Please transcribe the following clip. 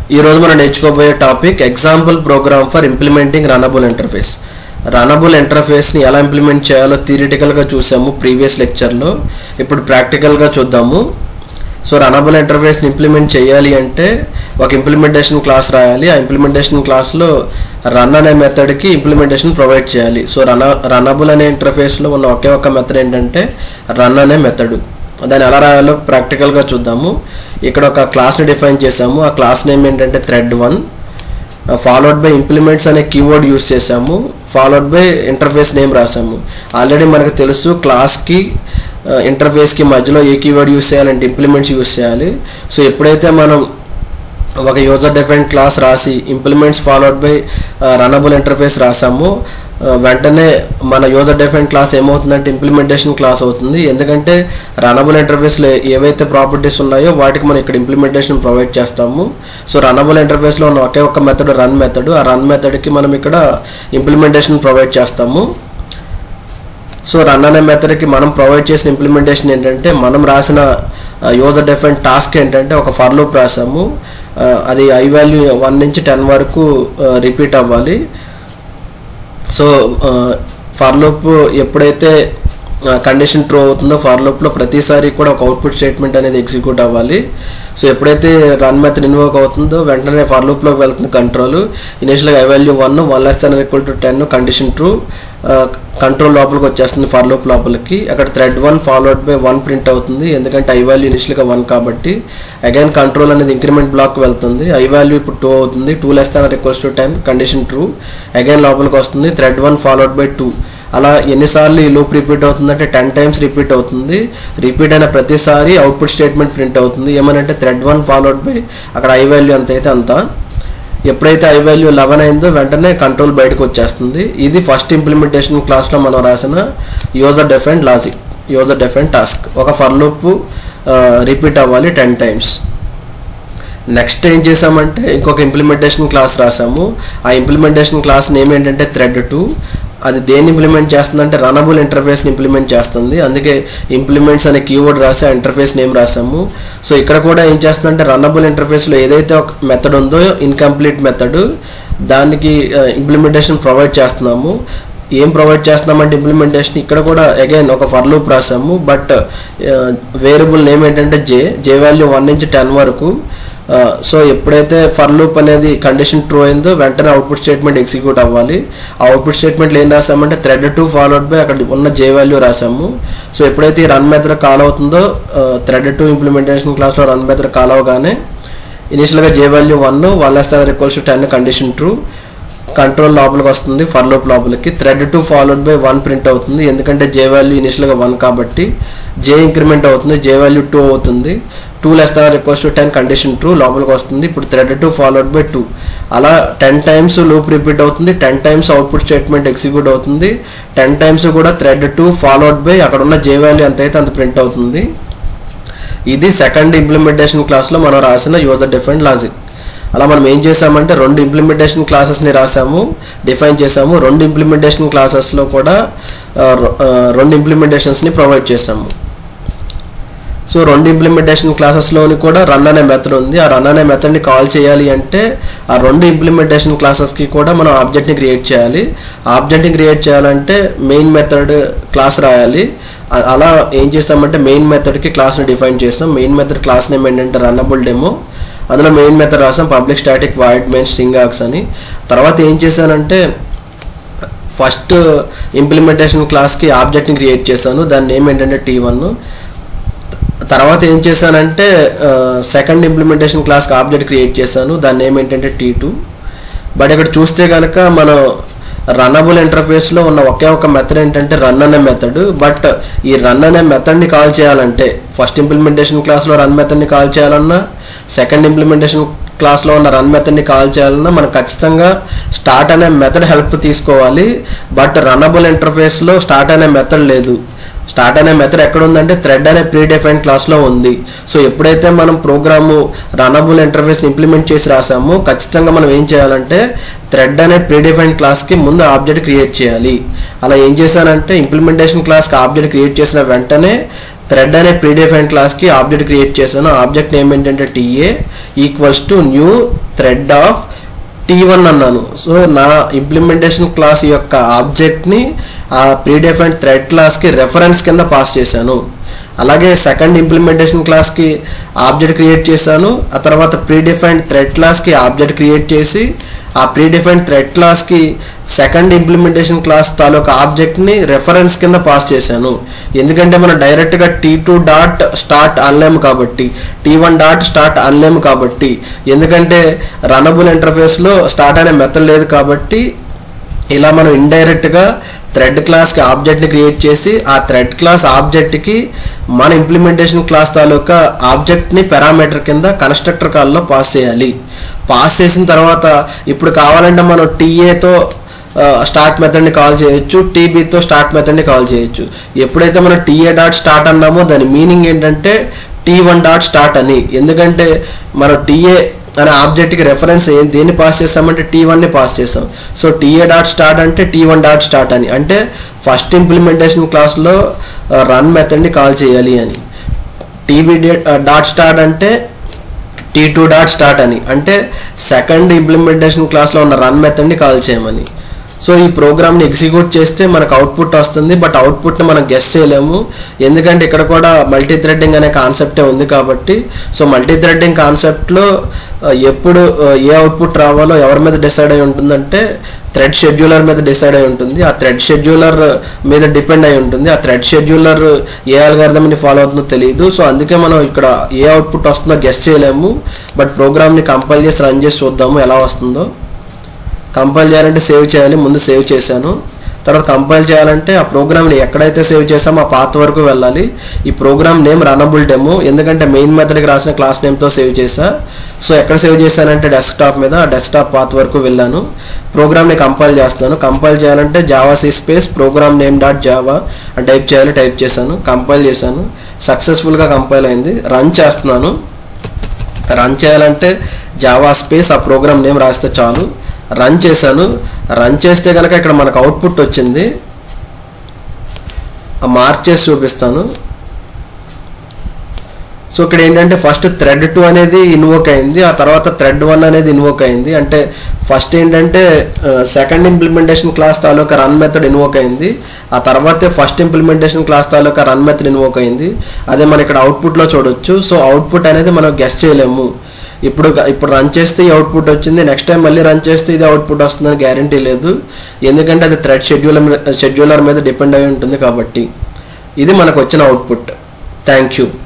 ఈరోజు మనం నేర్చుకోబోయే topic example program for implementing runnable interface runnable ఇంటర్ఫేస్ని ఎలా ఇంప్లిమెంట్ చేయాలో థియరిటికల్గా చూసాము ప్రీవియస్ లెక్చర్లో ఇప్పుడు ప్రాక్టికల్గా చూద్దాము సో రనబుల్ ఇంటర్ఫేస్ని ఇంప్లిమెంట్ చేయాలి అంటే ఒక ఇంప్లిమెంటేషన్ క్లాస్ రాయాలి ఆ ఇంప్లిమెంటేషన్ క్లాస్లో రన్ అనే మెథడ్కి ఇంప్లిమెంటేషన్ ప్రొవైడ్ చేయాలి సో రన రనబుల్ అనే ఇంటర్ఫేస్లో ఉన్న ఒకే ఒక మెథడ్ ఏంటంటే రన్ అనే మెథడ్ దాన్ని ఎలా రాయాలో ప్రాక్టికల్గా చూద్దాము ఇక్కడ ఒక క్లాస్ని డిఫైన్ చేసాము ఆ క్లాస్ నేమ్ ఏంటంటే thread one followed by implements అనే కీవర్డ్ యూస్ చేసాము ఫాలోడ్ బై ఇంటర్ఫేస్ నేమ్ రాసాము ఆల్రెడీ మనకు తెలుసు క్లాస్కి ఇంటర్ఫేస్కి మధ్యలో ఏ కీవర్డ్ యూస్ చేయాలంటే ఇంప్లిమెంట్స్ యూస్ చేయాలి సో ఎప్పుడైతే మనం ఒక యూజర్ డిఫైన్ క్లాస్ రాసి implements followed by runnable interface రాసాము వెంటనే మన యూజర్ డిఫైన్ క్లాస్ ఏమవుతుందంటే ఇంప్లిమెంటేషన్ క్లాస్ అవుతుంది ఎందుకంటే రనబుల్ ఇంటర్ఫేస్లో ఏవైతే ప్రాపర్టీస్ ఉన్నాయో వాటికి మనం ఇక్కడ ఇంప్లిమెంటేషన్ ప్రొవైడ్ చేస్తాము సో రనబుల్ ఇంటర్ఫేస్లో ఉన్న ఒకే ఒక్క మెథడ్ రన్ మెథడ్ ఆ రన్ మెథడ్కి మనం ఇక్కడ ఇంప్లిమెంటేషన్ ప్రొవైడ్ చేస్తాము సో రన్ అనే మెథడ్కి మనం ప్రొవైడ్ చేసిన ఇంప్లిమెంటేషన్ ఏంటంటే మనం రాసిన యూజర్ డిఫరెంట్ టాస్క్ ఏంటంటే ఒక ఫర్ లూప్ రాసాము అది ఐ వాల్యూ వన్ నుంచి టెన్ వరకు రిపీట్ అవ్వాలి సో ఫర్ లూప్ ఎప్పుడైతే కండిషన్ ట్రూ అవుతుందో ఫర్ లూప్లో ప్రతిసారి కూడా ఒక అవుట్పుట్ స్టేట్మెంట్ అనేది ఎగ్జిక్యూట్ అవ్వాలి సో ఎప్పుడైతే రన్ మెథడ్ ఇన్వోక్ అవుతుందో వెంటనే ఫర్ లూప్లోకి వెళ్తుంది కంట్రోల్ ఇనిషియల్గా I value one one less than equal to ten condition true control లోపలికి వచ్చేస్తుంది ఫర్ లూప్ లోపలికి అక్కడ thread one followed by one print అవుతుంది ఎందుకంటే ఐ వాల్యూ ఇనిషియల్గా వన్ కాబట్టి అగైన్ కంట్రోల్ అనేది ఇంక్రిమెంట్ బ్లాక్ వెళ్తుంది ఐ వాల్యూ ఇప్పుడు టూ అవుతుంది two less than equals to ten condition true again లోపలికి వస్తుంది thread one followed by two అలా ఎన్నిసార్లు ఈ లూప్ రిపీట్ అవుతుందంటే టెన్ టైమ్స్ రిపీట్ అవుతుంది రిపీట్ అయిన ప్రతిసారి అవుట్పుట్ స్టేట్మెంట్ ప్రింట్ అవుతుంది ఏమనంటే థ్రెడ్ వన్ ఫాలోడ్ బై అక్కడ ఐ వాల్యూ ఎంత అయితే అంత ఎప్పుడైతే ఐ వాల్యూ లెవెన్ అయిందో వెంటనే కంట్రోల్ బయటకు వచ్చేస్తుంది ఇది ఫస్ట్ ఇంప్లిమెంటేషన్ క్లాస్లో మనం రాసిన user different logic user different task ఒక ఫర్ లూప్ రిపీట్ అవ్వాలి టెన్ టైమ్స్ నెక్స్ట్ ఏం చేసామంటే ఇంకొక ఇంప్లిమెంటేషన్ క్లాస్ రాసాము ఆ ఇంప్లిమెంటేషన్ క్లాస్ నేమ్ ఏంటంటే థ్రెడ్ టూ అది దేన్ని ఇంప్లిమెంట్ చేస్తుందంటే రనబుల్ ఇంటర్ఫేస్ని ఇంప్లిమెంట్ చేస్తుంది అందుకే ఇంప్లిమెంట్స్ అనే కీవర్డ్ రాసి ఆ ఇంటర్ఫేస్ నేమ్ రాసాము సో ఇక్కడ కూడా ఏం చేస్తుందంటే రనబుల్ ఇంటర్ఫేస్లో ఏదైతే ఒక మెథడ్ ఉందో ఇన్కంప్లీట్ మెథడ్ దానికి ఇంప్లిమెంటేషన్ ప్రొవైడ్ చేస్తున్నాము ఏం ప్రొవైడ్ చేస్తున్నామంటే ఇంప్లిమెంటేషన్ ఇక్కడ కూడా అగైన్ ఒక ఫర్ లూప్ రాసాము బట్ వేరియబుల్ నేమ్ ఏంటంటే జే జే వాల్యూ వన్ నుంచి టెన్ వరకు సో ఎప్పుడైతే ఫర్ లూప్ అనేది కండిషన్ ట్రూ అయిందో వెంటనే అవుట్పుట్ స్టేట్మెంట్ ఎగ్జిక్యూట్ అవ్వాలి ఆ అవుట్పుట్ స్టేట్మెంట్లో ఏం రాసామంటే థ్రెడ్ టూ ఫాలోడ్ బై అక్కడ ఉన్న జే వాల్యూ రాసాము సో ఎప్పుడైతే ఈ రన్ మెథడ్ కాల్ అవుతుందో థ్రెడ్ టూ ఇంప్లిమెంటేషన్ క్లాస్లో రన్ మెథడ్ కాల్ అవగానే ఇనిషియల్గా J value one one less equals to ten condition true control లోపలికి వస్తుంది ఫర్ లూప్ లోపలికి thread two followed by one print అవుతుంది ఎందుకంటే జే వాల్యూ ఇనిషియల్గా వన్ కాబట్టి జే ఇంక్రిమెంట్ అవుతుంది జే వాల్యూ టూ అవుతుంది two less than request to ten condition true లోపలికి వస్తుంది ఇప్పుడు thread two followed by two అలా టెన్ టైమ్స్ లూప్ రిపీట్ అవుతుంది ten times output statement execute అవుతుంది టెన్ టైమ్స్ కూడా థ్రెడ్ టూ ఫాలోడ్ బై అక్కడ ఉన్న జే వాల్యూ ఎంత అయితే అంత ప్రింట్ అవుతుంది ఇది సెకండ్ ఇంప్లిమెంటేషన్ క్లాస్లో మనం రాసిన యూజర్ డిఫరెంట్ లాజిక్ అలా మనం ఏం చేసామంటే రెండు ఇంప్లిమెంటేషన్ క్లాసెస్ని రాసాము డిఫైన్ చేసాము రెండు ఇంప్లిమెంటేషన్ క్లాసెస్లో కూడా రెండు ఇంప్లిమెంటేషన్స్ని ప్రొవైడ్ చేసాము సో రెండు ఇంప్లిమెంటేషన్ క్లాసెస్లోని కూడా రన్ అనే మెథడ్ ఉంది ఆ రన్ అనే మెథడ్ని కాల్ చేయాలి అంటే ఆ రెండు ఇంప్లిమెంటేషన్ క్లాసెస్కి కూడా మనం ఆబ్జెక్ట్ని క్రియేట్ చేయాలి ఆబ్జెక్ట్ని క్రియేట్ చేయాలంటే మెయిన్ మెథడ్ క్లాస్ రాయాలి అలా ఏం చేస్తామంటే మెయిన్ మెథడ్కి క్లాస్ని డిఫైన్ చేస్తాం మెయిన్ మెథడ్ క్లాస్ నేమ్ ఏంటంటే రన్నబుల్ డెమో అందులో మెయిన్ మెథడ్ రాసాం public static void main string args అని తర్వాత ఏం చేశానంటే ఫస్ట్ ఇంప్లిమెంటేషన్ క్లాస్కి ఆబ్జెక్ట్ని క్రియేట్ చేశాను దాని నేమ్ ఏంటంటే టీ వన్ తర్వాత ఏం చేశానంటే సెకండ్ ఇంప్లిమెంటేషన్ క్లాస్కి ఆబ్జెక్ట్ క్రియేట్ చేశాను దాని నేమ్ ఏంటంటే టీ టూ బట్ ఇక్కడ చూస్తే కనుక మనం రన్నబుల్ ఇంటర్ఫేస్లో ఉన్న ఒకే ఒక మెథడ్ ఏంటంటే రన్ అనే మెథడ్ బట్ ఈ రన్ అనే మెథడ్ని కాల్ చేయాలంటే ఫస్ట్ ఇంప్లిమెంటేషన్ క్లాస్లో రన్ మెథడ్ని కాల్ చేయాలన్నా సెకండ్ ఇంప్లిమెంటేషన్ క్లాస్లో ఉన్న రన్ మెథడ్ని కాల్ చేయాలన్నా మనం ఖచ్చితంగా స్టార్ట్ అనే మెథడ్ హెల్ప్ తీసుకోవాలి బట్ రన్నబుల్ ఇంటర్ఫేస్లో స్టార్ట్ అనే మెథడ్ లేదు స్టార్ట్ అనే మెథడ్ ఎక్కడ ఉందంటే థ్రెడ్ అనే ప్రీ డిఫైన్ క్లాస్లో ఉంది సో ఎప్పుడైతే మనం ప్రోగ్రాము రనబుల్ ఇంటర్ఫేస్ని ఇంప్లిమెంట్ చేసి రాసామో ఖచ్చితంగా మనం ఏం చేయాలంటే థ్రెడ్ అనే ప్రీ డిఫైన్ క్లాస్కి ముందు ఆబ్జెక్ట్ క్రియేట్ చేయాలి అలా ఏం చేశానంటే ఇంప్లిమెంటేషన్ క్లాస్కి ఆబ్జెక్ట్ క్రియేట్ చేసిన వెంటనే థ్రెడ్ అనే ప్రీ డిఫైన్ క్లాస్కి ఆబ్జెక్ట్ క్రియేట్ చేశాను ఆబ్జెక్ట్ నేమ్ ఏంటంటే TA equals to new thread of T one అన్నాను సో నా ఇంప్లిమెంటేషన్ క్లాస్ యొక్క ఆబ్జెక్ట్ని ఆ ప్రీడెఫైన్డ్ థ్రెడ్ క్లాస్కి రెఫరెన్స్ కింద పాస్ చేశాను అలాగే సెకండ్ ఇంప్లిమెంటేషన్ క్లాస్కి ఆబ్జెక్ట్ క్రియేట్ చేశాను ఆ తర్వాత ప్రీడిఫైన్డ్ థ్రెడ్ క్లాస్కి ఆబ్జెక్ట్ క్రియేట్ చేసి ఆ ప్రీడిఫైన్డ్ థ్రెడ్ క్లాస్కి సెకండ్ ఇంప్లిమెంటేషన్ క్లాస్ తాలూకా ఆబ్జెక్ట్ని రెఫరెన్స్ కింద పాస్ చేశాను ఎందుకంటే మనం డైరెక్ట్గా టీ టూ డాట్ స్టార్ట్ అనలేము కాబట్టి టీ వన్ డాట్ స్టార్ట్ అనలేము కాబట్టి ఎందుకంటే రనబుల్ ఇంటర్ఫేస్లో స్టార్ట్ అనే మెథడ్ లేదు కాబట్టి ఇలా మనం ఇండైరెక్ట్గా థ్రెడ్ క్లాస్కి ఆబ్జెక్ట్ని క్రియేట్ చేసి ఆ థ్రెడ్ క్లాస్ ఆబ్జెక్ట్కి మన ఇంప్లిమెంటేషన్ క్లాస్ తాలూకా ఆబ్జెక్ట్ని పారామీటర్ కింద కన్స్ట్రక్టర్ కాల్లో పాస్ చేయాలి పాస్ చేసిన తర్వాత ఇప్పుడు కావాలంటే మనం టీఏతో స్టార్ట్ మెథడ్ని కాల్ చేయొచ్చు టీబీతో స్టార్ట్ మెథడ్ని కాల్ చేయొచ్చు ఎప్పుడైతే మనం టీఏ డాట్ స్టార్ట్ అన్నామో దాని మీనింగ్ ఏంటంటే టీ వన్ డాట్ స్టార్ట్ అని ఎందుకంటే మనం టీఏ అనే ఆబ్జెక్ట్కి రెఫరెన్స్ ఏం దేన్ని పాస్ చేస్తామంటే టీ వన్ని పాస్ చేస్తాం సో టీఏ డాట్ స్టార్ట్ అంటే టీ వన్ డాట్ స్టార్ట్ అని అంటే ఫస్ట్ ఇంప్లిమెంటేషన్ క్లాస్లో రన్ మెథడ్ని కాల్ చేయాలి అని టీబీ డాట్ స్టార్ట్ అంటే టీ టూ డాట్ స్టార్ట్ అని అంటే సెకండ్ ఇంప్లిమెంటేషన్ క్లాస్లో ఉన్న రన్ మెథడ్ని కాల్ చేయమని సో ఈ ప్రోగ్రామ్ని ఎగ్జిక్యూట్ చేస్తే మనకు అవుట్పుట్ వస్తుంది బట్ అవుట్పుట్ని మనం గెస్ చేయలేము ఎందుకంటే ఇక్కడ కూడా మల్టీ థ్రెడ్డింగ్ అనే కాన్సెప్టే ఉంది కాబట్టి సో మల్టీ థ్రెడ్డింగ్ కాన్సెప్ట్లో ఎప్పుడు ఆ, ఏ అవుట్పుట్ రావాలో ఎవరి మీద డిసైడ్ అయి ఉంటుందంటే థ్రెడ్ షెడ్యూలర్ మీద డిసైడ్ అయి ఉంటుంది ఆ థ్రెడ్ షెడ్యూలర్ మీద డిపెండ్ అయి ఉంటుంది ఆ థ్రెడ్ షెడ్యూలర్ ఏ అల్గారిథంని ఫాలో అవుతుందో తెలియదు సో అందుకే మనం ఇక్కడ ఏ అవుట్పుట్ వస్తుందో గెస్ చేయలేము బట్ ప్రోగ్రామ్ని కంపైల్ చేసి రన్ చేసి చూద్దాము ఎలా వస్తుందో కంపైల్ చేయాలంటే సేవ్ చేయాలి ముందు సేవ్ చేశాను తర్వాత కంపైల్ చేయాలంటే ఆ ప్రోగ్రామ్ని ఎక్కడైతే సేవ్ చేసామో ఆ పాత్ వరకు వెళ్ళాలి ఈ ప్రోగ్రామ్ నేమ్ రనబుల్ డెమో ఎందుకంటే మెయిన్ మెథడ్కి రాసిన క్లాస్ నేమ్తో సేవ్ చేసా సో ఎక్కడ సేవ్ చేశానంటే డెస్క్టాప్ మీద ఆ డెస్క్టాప్ పాత్ వరకు వెళ్ళాను ప్రోగ్రామ్ని కంపైల్ చేస్తాను కంపైల్ చేయాలంటే Java C space program name dot Java అని టైప్ చేయాలి టైప్ చేశాను కంపైల్ చేశాను సక్సెస్ఫుల్గా కంపైల్ అయింది రన్ చేస్తున్నాను రన్ చేయాలంటే జావా స్పేస్ ఆ ప్రోగ్రామ్ నేమ్ రాస్తే చాలు రన్ చేశాను రన్ చేస్తే కనుక ఇక్కడ మనకు అవుట్పుట్ వచ్చింది ఆ మార్క్ చేసి చూపిస్తాను సో ఇక్కడ ఏంటంటే ఫస్ట్ థ్రెడ్ టూ అనేది ఇన్వోక్ అయింది ఆ తర్వాత థ్రెడ్ వన్ అనేది ఇన్వోక్ అయింది అంటే ఫస్ట్ ఏంటంటే సెకండ్ ఇంప్లిమెంటేషన్ క్లాస్ తాలూకా రన్ మెథడ్ ఇన్వోక్ అయింది ఆ తర్వాతే ఫస్ట్ ఇంప్లిమెంటేషన్ క్లాస్ తాలూకా రన్ మెథడ్ ఇన్వోక్ అయింది అదే మనం ఇక్కడ అవుట్పుట్లో చూడొచ్చు సో అవుట్పుట్ అనేది మనం గెస్ చేయలేము ఇప్పుడు ఇప్పుడు రన్ చేస్తే ఈ అవుట్పుట్ వచ్చింది నెక్స్ట్ టైం మళ్ళీ రన్ చేస్తే ఇది అవుట్పుట్ వస్తుందని గ్యారంటీ లేదు ఎందుకంటే అది థ్రెడ్ షెడ్యూలర్ షెడ్యూలర్ మీద డిపెండ్ అయి ఉంటుంది కాబట్టి ఇది మనకు వచ్చిన అవుట్పుట్ థ్యాంక్ యూ